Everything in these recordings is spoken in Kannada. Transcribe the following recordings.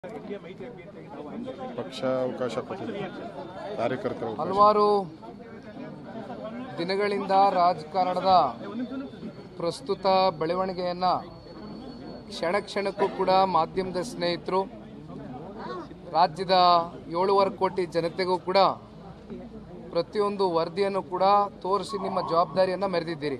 ಪಕ್ಷ ಅವಕಾಶ ಕೊಟ್ಟಿದೆ ಕಾರ್ಯಕರ್ತರ ಅವಕಾಶ. ಹಲವಾರು ದಿನಗಳಿಂದ ರಾಜಕಾರಣದ ಪ್ರಸ್ತುತ ಬೆಳವಣಿಗೆಯನ್ನು ಕ್ಷಣ ಕ್ಷಣಕ್ಕೂ ಕೂಡ ಮಾಧ್ಯಮದ ಸ್ನೇಹಿತರು ರಾಜ್ಯದ ಏಳುವರೆ ಕೋಟಿ ಜನತೆಗೂ ಕೂಡ ಪ್ರತಿಯೊಂದು ವರದಿಯನ್ನು ಕೂಡ ತೋರಿಸಿ ನಿಮ್ಮ ಜವಾಬ್ದಾರಿಯನ್ನು ಮೆರೆದಿದ್ದೀರಿ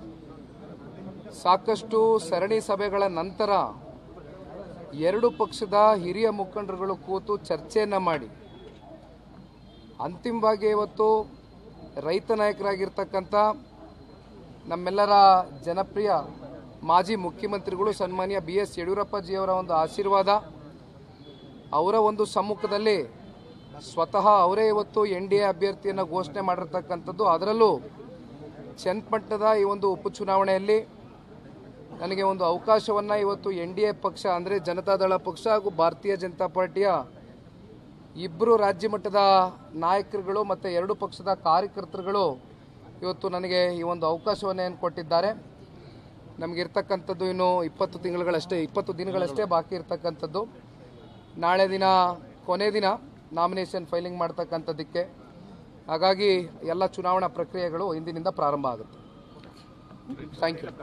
ಸಾಕಷ್ಟು ಸರಣಿ ಸಭೆಗಳ ನಂತರ ಎರಡು ಪಕ್ಷದ ಹಿರಿಯ ಮುಖಂಡರುಗಳು ಕೂತು ಚರ್ಚೆಯನ್ನು ಮಾಡಿ ಅಂತಿಮವಾಗಿ ಇವತ್ತು ರೈತ ನಾಯಕರಾಗಿರ್ತಕ್ಕಂಥ ನಮ್ಮೆಲ್ಲರ ಜನಪ್ರಿಯ ಮಾಜಿ ಮುಖ್ಯಮಂತ್ರಿಗಳು ಸನ್ಮಾನ್ಯ ಬಿ ಎಸ್ ಯಡಿಯೂರಪ್ಪಜಿಯವರ ಒಂದು ಆಶೀರ್ವಾದ ಅವರ ಒಂದು ಸಮ್ಮುಖದಲ್ಲಿ ಸ್ವತಃ ಅವರೇ ಇವತ್ತು ಎನ್ ಡಿ ಎ ಅಭ್ಯರ್ಥಿಯನ್ನು ಘೋಷಣೆ ಮಾಡಿರ್ತಕ್ಕಂಥದ್ದು ಅದರಲ್ಲೂ ಚನ್ನಪಟ್ಟಣದ ಈ ಒಂದು ಉಪಚುನಾವಣೆಯಲ್ಲಿ ನನಗೆ ಒಂದು ಅವಕಾಶವನ್ನು ಇವತ್ತು ಎನ್ ಡಿ ಎ ಪಕ್ಷ ಅಂದರೆ ಜನತಾದಳ ಪಕ್ಷ ಹಾಗೂ ಭಾರತೀಯ ಜನತಾ ಪಾರ್ಟಿಯ ಇಬ್ಬರು ರಾಜ್ಯ ಮಟ್ಟದ ನಾಯಕರುಗಳು ಮತ್ತು ಎರಡು ಪಕ್ಷದ ಕಾರ್ಯಕರ್ತರುಗಳು ಇವತ್ತು ನನಗೆ ಈ ಒಂದು ಅವಕಾಶವನ್ನು ಏನು ಕೊಟ್ಟಿದ್ದಾರೆ ನಮಗಿರ್ತಕ್ಕಂಥದ್ದು ಇನ್ನು ಇಪ್ಪತ್ತು ತಿಂಗಳುಗಳಷ್ಟೇ ಇಪ್ಪತ್ತು ದಿನಗಳಷ್ಟೇ ಬಾಕಿ ಇರ್ತಕ್ಕಂಥದ್ದು ನಾಳೆ ದಿನ ಕೊನೆ ದಿನ ನಾಮಿನೇಷನ್ ಫೈಲಿಂಗ್ ಮಾಡ್ತಕ್ಕಂಥದ್ದಕ್ಕೆ ಹಾಗಾಗಿ ಎಲ್ಲ ಚುನಾವಣಾ ಪ್ರಕ್ರಿಯೆಗಳು ಇಂದಿನಿಂದ ಪ್ರಾರಂಭ ಆಗುತ್ತೆ ಥ್ಯಾಂಕ್ ಯು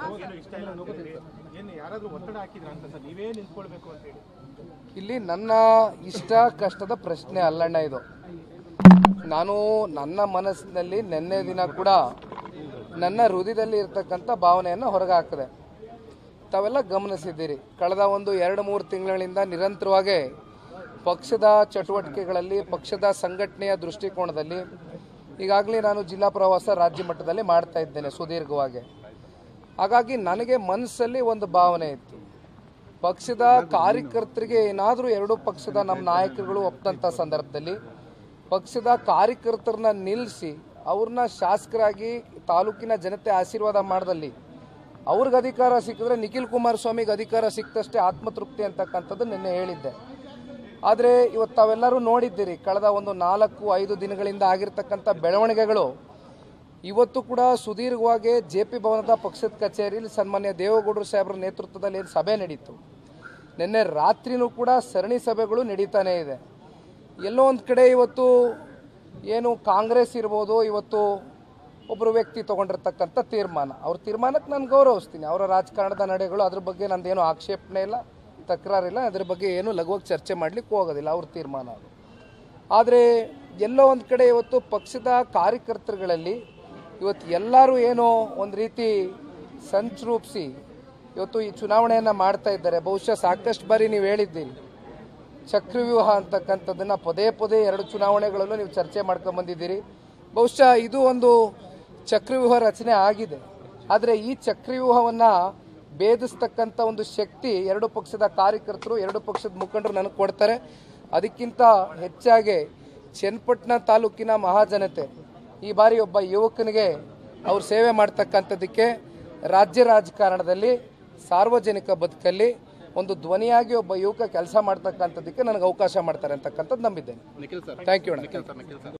ಏನು ಯಾರಾದ್ರೂ ಒತ್ತಡ ಹಾಕಿದ್ರ ಅಂತ ಸರ್ ನೀವೇ ನಿಂತ್ಕೊಳ್ಬೇಕು ಅಂತ ಹೇಳಿ ಇಲ್ಲಿ ನನ್ನ ಇಷ್ಟ ಕಷ್ಟದ ಪ್ರಶ್ನೆ ಅಲ್ಲಣ್ಣ ಇದು ನಾನು ನನ್ನ ಮನಸ್ಸಿನಲ್ಲಿ ನಿನ್ನೆ ದಿನ ಕೂಡ ನನ್ನ ಹೃದಯದಲ್ಲಿ ಇರ್ತಕ್ಕಂಥ ಭಾವನೆಯನ್ನು ಹೊರಗೆ ಹಾಕಿದೆ ತಾವೆಲ್ಲ ಗಮನಿಸಿದ್ದೀರಿ ಕಳೆದ ಒಂದು ಎರಡು ಮೂರು ತಿಂಗಳಿಂದ ನಿರಂತರವಾಗಿ ಪಕ್ಷದ ಚಟುವಟಿಕೆಗಳಲ್ಲಿ ಪಕ್ಷದ ಸಂಘಟನೆಯ ದೃಷ್ಟಿಕೋನದಲ್ಲಿ ಈಗಾಗಲೇ ನಾನು ಜಿಲ್ಲಾ ಪ್ರವಾಸ ರಾಜ್ಯ ಮಟ್ಟದಲ್ಲಿ ಮಾಡ್ತಾ ಇದ್ದೇನೆ ಸುದೀರ್ಘವಾಗಿ ಹಾಗಾಗಿ ನನಗೆ ಮನಸ್ಸಲ್ಲಿ ಒಂದು ಭಾವನೆ ಇತ್ತು ಪಕ್ಷದ ಕಾರ್ಯಕರ್ತರಿಗೆ ಏನಾದರೂ ಎರಡು ಪಕ್ಷದ ನಮ್ಮ ನಾಯಕರುಗಳು ಒಪ್ಪದಂಥ ಸಂದರ್ಭದಲ್ಲಿ ಪಕ್ಷದ ಕಾರ್ಯಕರ್ತರನ್ನ ನಿಲ್ಲಿಸಿ ಅವ್ರನ್ನ ಶಾಸಕರಾಗಿ ತಾಲೂಕಿನ ಜನತೆ ಆಶೀರ್ವಾದ ಮಾಡ್ದಲ್ಲಿ ಅವ್ರಿಗೆ ಅಧಿಕಾರ ಸಿಕ್ಕಿದ್ರೆ ನಿಖಿಲ್ ಕುಮಾರಸ್ವಾಮಿಗೆ ಅಧಿಕಾರ ಸಿಕ್ತಷ್ಟೇ ಆತ್ಮತೃಪ್ತಿ ಅಂತಕ್ಕಂಥದ್ದು ನಿನ್ನೆ ಹೇಳಿದ್ದೆ ಆದರೆ ಇವತ್ತು ತಾವೆಲ್ಲರೂ ನೋಡಿದ್ದೀರಿ ಕಳೆದ ಒಂದು ನಾಲ್ಕು ಐದು ದಿನಗಳಿಂದ ಆಗಿರ್ತಕ್ಕಂಥ ಬೆಳವಣಿಗೆಗಳು ಇವತ್ತು ಕೂಡ ಸುದೀರ್ಘವಾಗಿ ಜೆ ಪಿ ಭವನದ ಪಕ್ಷದ ಕಚೇರಿಯಲ್ಲಿ ಸನ್ಮಾನ್ಯ ದೇವೇಗೌಡರು ಸಾಹೇಬರ ನೇತೃತ್ವದಲ್ಲಿ ಏನು ಸಭೆ ನಡೀತು ನಿನ್ನೆ ರಾತ್ರಿನೂ ಕೂಡ ಸರಣಿ ಸಭೆಗಳು ನಡೀತಾನೇ ಇದೆ ಎಲ್ಲೋ ಒಂದು ಕಡೆ ಇವತ್ತು ಏನು ಕಾಂಗ್ರೆಸ್ ಇರ್ಬೋದು ಇವತ್ತು ಒಬ್ಬರು ವ್ಯಕ್ತಿ ತಗೊಂಡಿರ್ತಕ್ಕಂಥ ತೀರ್ಮಾನ ಅವ್ರ ತೀರ್ಮಾನಕ್ಕೆ ನಾನು ಗೌರವಿಸ್ತೀನಿ ಅವರ ರಾಜಕಾರಣದ ನಡೆಗಳು ಅದ್ರ ಬಗ್ಗೆ ನಂದೇನು ಆಕ್ಷೇಪಣೆ ಇಲ್ಲ ತಕರಾರಿಲ್ಲ ಅದ್ರ ಬಗ್ಗೆ ಏನು ಲಘುವಾಗಿ ಚರ್ಚೆ ಮಾಡ್ಲಿಕ್ಕೆ ಹೋಗೋದಿಲ್ಲ ಅವ್ರ ತೀರ್ಮಾನ ಅದು ಆದರೆ ಎಲ್ಲೋ ಒಂದು ಕಡೆ ಇವತ್ತು ಪಕ್ಷದ ಕಾರ್ಯಕರ್ತರುಗಳಲ್ಲಿ ಇವತ್ತು ಎಲ್ಲರೂ ಏನೋ ಒಂದು ರೀತಿ ಸಂಚು ರೂಪಿಸಿ ಇವತ್ತು ಈ ಚುನಾವಣೆಯನ್ನು ಮಾಡ್ತಾ ಇದ್ದಾರೆ ಬಹುಶಃ ಸಾಕಷ್ಟು ಬಾರಿ ನೀವು ಹೇಳಿದ್ದೀರಿ ಚಕ್ರವ್ಯೂಹ ಅಂತಕ್ಕಂಥದ್ದನ್ನು ಪದೇ ಪದೇ ಎರಡು ಚುನಾವಣೆಗಳಲ್ಲೂ ನೀವು ಚರ್ಚೆ ಮಾಡ್ಕೊಂಡು ಬಂದಿದ್ದೀರಿ ಬಹುಶಃ ಇದು ಒಂದು ಚಕ್ರವ್ಯೂಹ ರಚನೆ ಆಗಿದೆ ಆದರೆ ಈ ಚಕ್ರವ್ಯೂಹವನ್ನು ಭೇದಿಸ್ತಕ್ಕಂಥ ಒಂದು ಶಕ್ತಿ ಎರಡು ಪಕ್ಷದ ಕಾರ್ಯಕರ್ತರು ಎರಡು ಪಕ್ಷದ ಮುಖಂಡರು ನನಗೆ ಕೊಡ್ತಾರೆ ಅದಕ್ಕಿಂತ ಹೆಚ್ಚಾಗಿ ಚನ್ನಪಟ್ಟಣ ತಾಲೂಕಿನ ಮಹಾಜನತೆ ಈ ಬಾರಿ ಒಬ್ಬ ಯುವಕನಿಗೆ ಅವ್ರು ಸೇವೆ ಮಾಡ್ತಕ್ಕಂಥದ್ದಕ್ಕೆ ರಾಜ್ಯ ರಾಜಕಾರಣದಲ್ಲಿ ಸಾರ್ವಜನಿಕ ಬದುಕಲ್ಲಿ ಒಂದು ಧ್ವನಿಯಾಗಿ ಒಬ್ಬ ಯುವಕ ಕೆಲಸ ಮಾಡ್ತಕ್ಕಂಥದ್ದಕ್ಕೆ ನನಗೆ ಅವಕಾಶ ಮಾಡ್ತಾರೆ ಅಂತಕ್ಕಂಥದ್ದು ನಂಬಿದ್ದೇನೆ ಥ್ಯಾಂಕ್ ಯು ಅಣ್ಣ